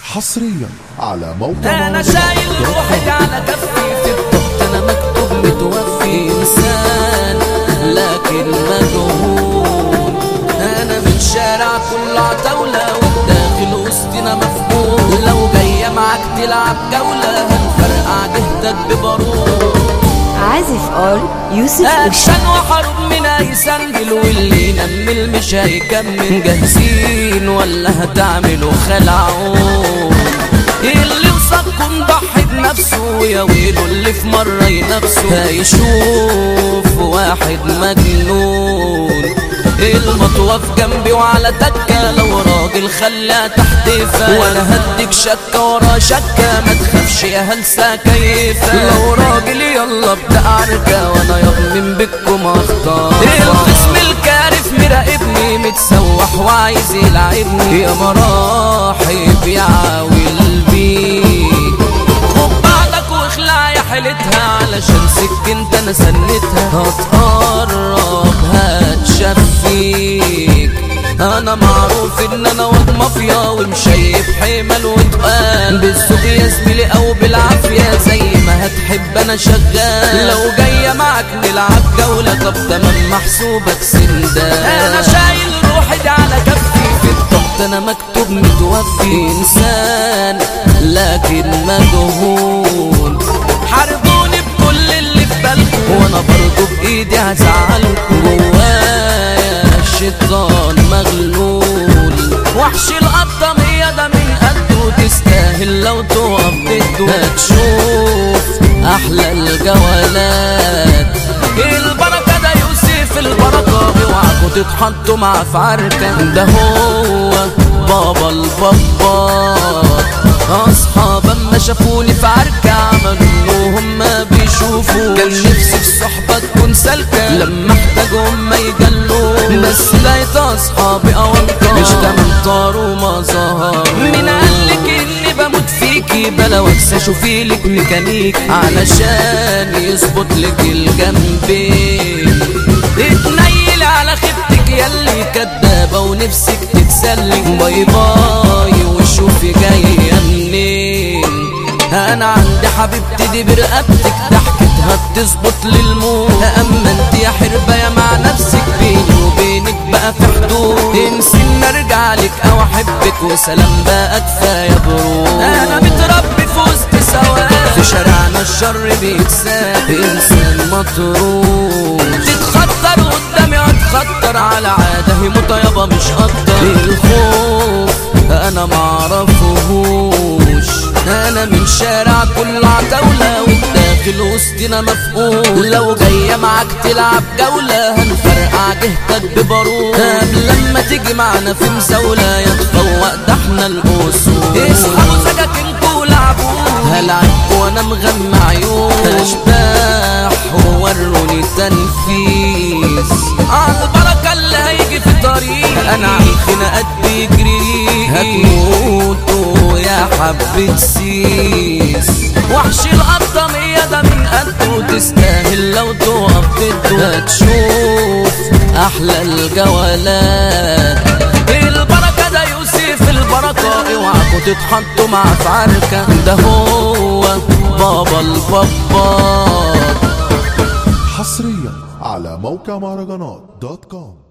حصريا على موقع انا شايل روحي على كفي في الضغط انا مكتوب متوفي انسان لكن مجهول انا من شارع كل عتاولة وداخل وسطنا مفهوم لو جاية معاك تلعب جولة هنفرقع جهتك ببارود عازف اول يوسف وشا اكشن وحروب من اي سندل واللي ينمل مش هيكمل جاهزين ولا هتعملوا خلعون اللي وصلكم ضحي بنفسه يا ويله اللي في مرة ينافسه هيشوف واحد مجنون المطوف جنبي وعلى تكة لو راجل خليها تحت فا وانا هديك شكة ورا شكة ما تخافش يا هلسة كيفة لو راجل يلا ابدأ عركة وانا يضمن بكم اختار الخصم الكارف مراقبني متسوح وعايز يلعبني يا مراحب يا عاول بيك خد بعضك واخلع يا حيلتها علشان سكنت انا سنتها هتقرب هتشفيك انا معروف ان انا واد مافيا ومشيب حمل وتقال بالسوق يا زميلي او بالعافيه زي ما هتحب انا شغال لو جايه معاك نلعب جوله طب تمام محسوبك سندان انا شايل روحي دي على كفي في الضغط انا مكتوب متوفي انسان لكن مجهول حاربوني بكل اللي في بالكم وانا برضو بايدي هزعلكم جوايا الشيطان مغلول وحش القطمية ده من قده تستاهل لو تقف ضده هتشوف احلى الجولات البركة ده يوسف البركة اوعكوا تتحطوا معاه في عركة ده هو بابا البابا اصحاب اما شافوني في عركة عملوا انهم ما بيشوفوا كان نفسي في صحبة تكون سالكة لما احتاجهم ما يجلوا بس لقيت اصحابي اوانطة مش تمام طار وما ظهر مين قالك اني بموت فيكي بلا واكسى اشوفي لك ميكانيك علشان يظبط لك الجنبين اتنيل على خيبتك ياللي كدابة ونفسك تتسلي باي باي وشوفي جاية منين انا عندي حبيبتي دي برقبتك ضحكتها بتظبط للموت اما انت يا حربة يا مع نفسك بيني وبينك بقى في حدود انسي ان ارجع لك او احبك وسلام بقى كفايه برود انا متربي في وسط سواد في شارعنا الشر بيتساب انسان مطرود تتخطر قدامي اتخطر على عاده هي مطيبه مش اكتر الخوف انا معرفهوش انا من شارع كل عتاولة والداخل وسطنا مفقود لو جاية معاك تلعب جولة هنفرقع جهتك ببارود قبل لما تيجي معانا في مزاولة يا تفوق ده احنا الاسود اصحابوا سكاكينكوا ولعبوا هلعب وانا مغمى عيون اشباح ووروني تنفيذ عالبركة اللي هيجي في طريق انا عالخناقات بيجري هتموتوا يا حبة سيس وحش القطمية ده من قده تستاهل لو تقف ضده هتشوف احلى الجولات البركة ده يوسف البركة اوعكوا تتحطوا مع في عركة ده هو بابا البابا حصريا على موقع مهرجانات دوت كوم